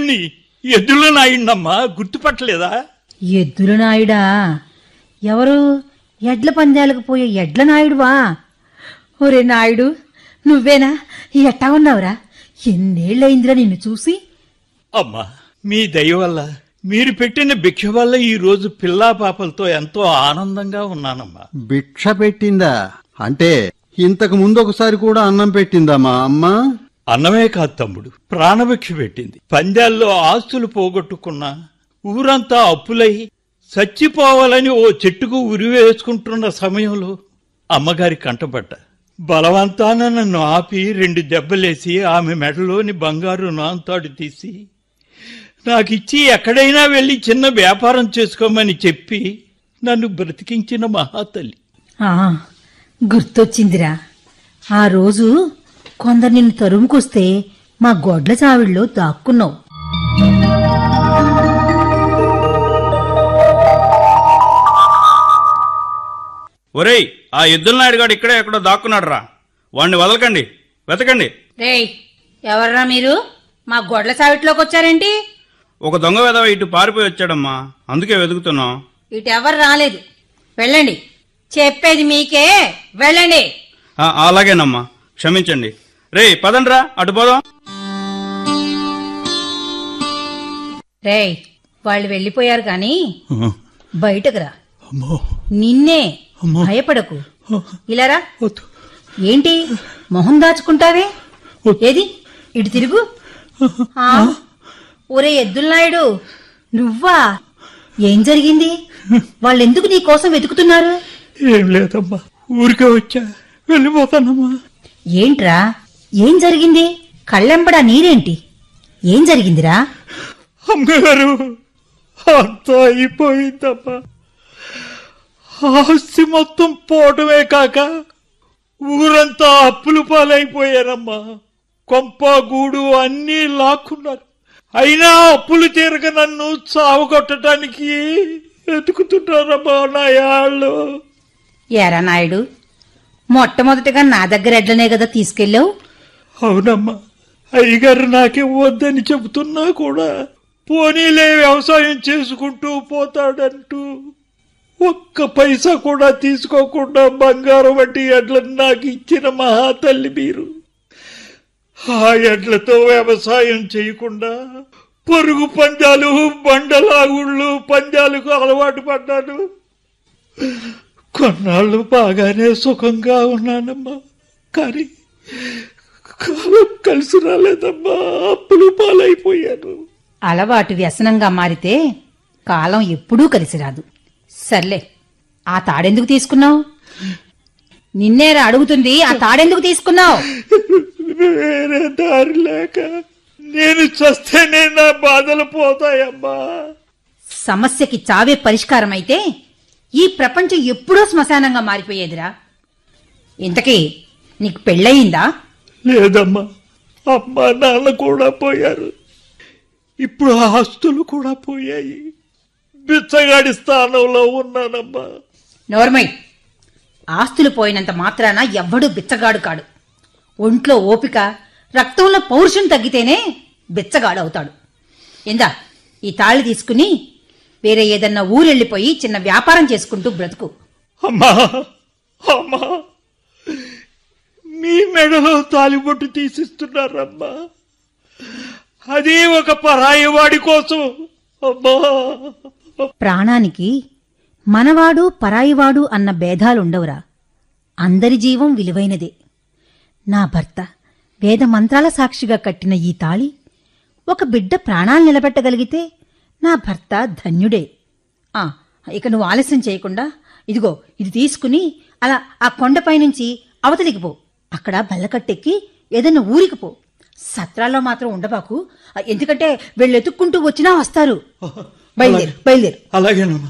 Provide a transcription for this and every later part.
నాయుడిని ఎద్దుల నాయుడినమ్మా గుర్తుపట్టలేదా ఎద్దుల నాయుడా ఎవరు ఎడ్ల పందాలకు పోయే ఎడ్ల నాయుడువా ఒరే నాయుడు నువ్వేనా ఎట్టా ఉన్నావురా ఎన్నేళ్ళయిందిరా నిన్ను చూసి అమ్మా మీ దయ వల్ల మీరు పెట్టిన భిక్ష వల్ల ఈ రోజు పిల్లా పాపలతో ఎంతో ఆనందంగా ఉన్నానమ్మా భిక్ష పెట్టిందా అంటే ఇంతకు ముందు ఒకసారి కూడా అన్నం పెట్టిందా మా అమ్మ అన్నమే కాదు తమ్ముడు ప్రాణభిక్ష పెట్టింది పందాల్లో ఆస్తులు పోగొట్టుకున్నా ఊరంతా అప్పులై చచ్చిపోవాలని ఓ చెట్టుకు ఉరివేసుకుంటున్న సమయంలో అమ్మగారి కంటపడ్డ బలవంతాన నన్ను ఆపి రెండు దెబ్బలేసి ఆమె మెడలోని బంగారు నాంతాడు తీసి నాకిచ్చి ఎక్కడైనా వెళ్ళి చిన్న వ్యాపారం చేసుకోమని చెప్పి నన్ను బ్రతికించిన మహాతల్లి ఆ గుర్తొచ్చిందిరా ఆ రోజు కొందరు నిన్ను తరుముకొస్తే మా గొడ్ల చావిడిలో దాక్కున్నావు ఒరేయ్ ఆ ఎద్దుల నాయుడు గాడు ఇక్కడే ఎక్కడో దాక్కున్నాడు రా వాడిని వదలకండి వెతకండి రేయ్ ఎవర్రా మీరు మా గొడ్ల సావిట్లోకి వచ్చారేంటి ఒక దొంగ వెధవ ఇటు పారిపోయి వచ్చాడమ్మా అందుకే వెతుకుతున్నాం ఇటు ఎవరు రాలేదు వెళ్ళండి చెప్పేది మీకే వెళ్ళండి ఆ, అలాగేనమ్మా క్షమించండి రేయ్ పదండ్రా అటు పోదాం రేయ్ వాళ్ళు వెళ్ళిపోయారు గాని బయటకు రా అమ్మో నిన్నే అమ్మో. భయపడకు ఇలారా వద్దు. ఏంటి మొహం దాచుకుంటావే ఏది ఇటు తిరుగు ఆ, ఒరే ఎద్దుల్నాయుడు నువ్వా ఏం జరిగింది వాళ్ళెందుకు నీ కోసం వెతుకుతున్నారు ఏం లేదమ్మా ఊరికే వచ్చా వెళ్ళిపోతానమ్మా ఏంట్రా ఏం జరిగింది కళ్ళెంబడా నీరేంటి ఏం జరిగిందిరా అమ్మగారు అంతా అయిపోయిందమ్మా ఆస్తి మొత్తం పోవటమే కాక ఊరంతా అప్పులు పాలైపోయారమ్మా కొంప గూడు అన్నీ లాక్కున్నారు అయినా అప్పులు తీరక నన్ను చావగొట్టడానికి ఎతుకుతున్నారమ్మా నా యాళ్ళు ఏరా నాయుడు మొట్టమొదటిగా నా దగ్గర ఎడ్లనే కదా తీసుకెళ్ళావు అవునమ్మా అయ్యగారు నాకివ్వద్దని చెబుతున్నా కూడా పోనీలే వ్యవసాయం చేసుకుంటూ పోతాడంటూ ఒక్క పైసా కూడా తీసుకోకుండా బంగారం వంటి ఎడ్లను నాకు ఇచ్చిన మహాతల్లి మీరు ఆ ఎడ్లతో వ్యవసాయం చేయకుండా పరుగు పందాలు బండలాగుళ్ళు పందాలకు అలవాటు పడ్డాను కొన్నాళ్ళు బాగానే సుఖంగా ఉన్నానమ్మా కానీ కాలం కలిసి రాలేదమ్మా అప్పులు పాలైపోయాను అలవాటు వ్యసనంగా మారితే కాలం ఎప్పుడూ కలిసి రాదు సర్లే ఆ తాడెందుకు తీసుకున్నావు నిన్నేరా అడుగుతుంది ఆ తాడెందుకు తీసుకున్నావు వేరే దారి లేక నేను చస్తేనే నా బాధలు పోతాయమ్మా సమస్యకి చావే పరిష్కారం అయితే ఈ ప్రపంచం ఎప్పుడో శ్మశానంగా మారిపోయేదిరా ఇంతకీ నీకు పెళ్ళయిందా లేదమ్మా అమ్మా నాన్న కూడా పోయారు ఇప్పుడు ఆ ఆస్తులు కూడా పోయాయి బిచ్చగాడి స్థానంలో ఉన్నానమ్మా నోర్మై ఆస్తులు పోయినంత మాత్రాన ఎవ్వడూ బిచ్చగాడు కాడు ఒంట్లో ఓపిక రక్తంలో పౌరుషం తగ్గితేనే బిచ్చగాడు అవుతాడు ఇందా ఈ తాళి తీసుకుని వేరే ఏదన్నా ఊరెళ్ళిపోయి చిన్న వ్యాపారం చేసుకుంటూ బ్రతుకు అమ్మా అమ్మా మీ మెడలో తాలిబొట్టు తీసిస్తున్నారమ్మా అది ఒక పరాయి వాడి కోసం అమ్మా ప్రాణానికి మనవాడు పరాయివాడు అన్న భేదాలుండవురా అందరి జీవం విలువైనదే నా భర్త వేద మంత్రాల సాక్షిగా కట్టిన ఈ తాళి ఒక బిడ్డ ప్రాణాలు నిలబెట్టగలిగితే నా భర్త ధన్యుడే ఆ ఇక నువ్వు ఆలస్యం చేయకుండా ఇదిగో ఇది తీసుకుని అలా ఆ కొండపై నుంచి అవతలికి పో అక్కడ బల్లకట్టెక్కి ఏదైనా ఊరికి పో సత్రాల్లో మాత్రం ఉండబాకు ఆ, ఎందుకంటే వీళ్ళు ఎత్తుక్కుంటూ వచ్చినా వస్తారు బయలుదేరు బయలుదేరు అలాగేనమ్మా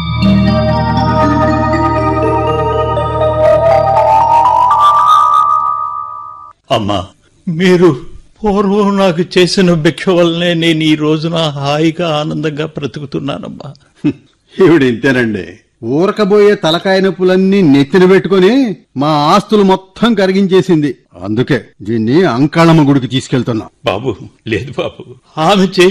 అమ్మా మీరు పూర్వం నాకు చేసిన భిక్ష వల్లనే నేను ఈ రోజున హాయిగా ఆనందంగా బ్రతుకుతున్నానమ్మా ఈవిడ ఇంతేనండి ఊరకబోయే తలకాయ నొప్పులన్నీ నెత్తిన పెట్టుకుని మా ఆస్తులు మొత్తం కరిగించేసింది అందుకే దీన్ని అంకాళమ్మ గుడికి తీసుకెళ్తున్నా బాబు లేదు బాబు ఆమె చే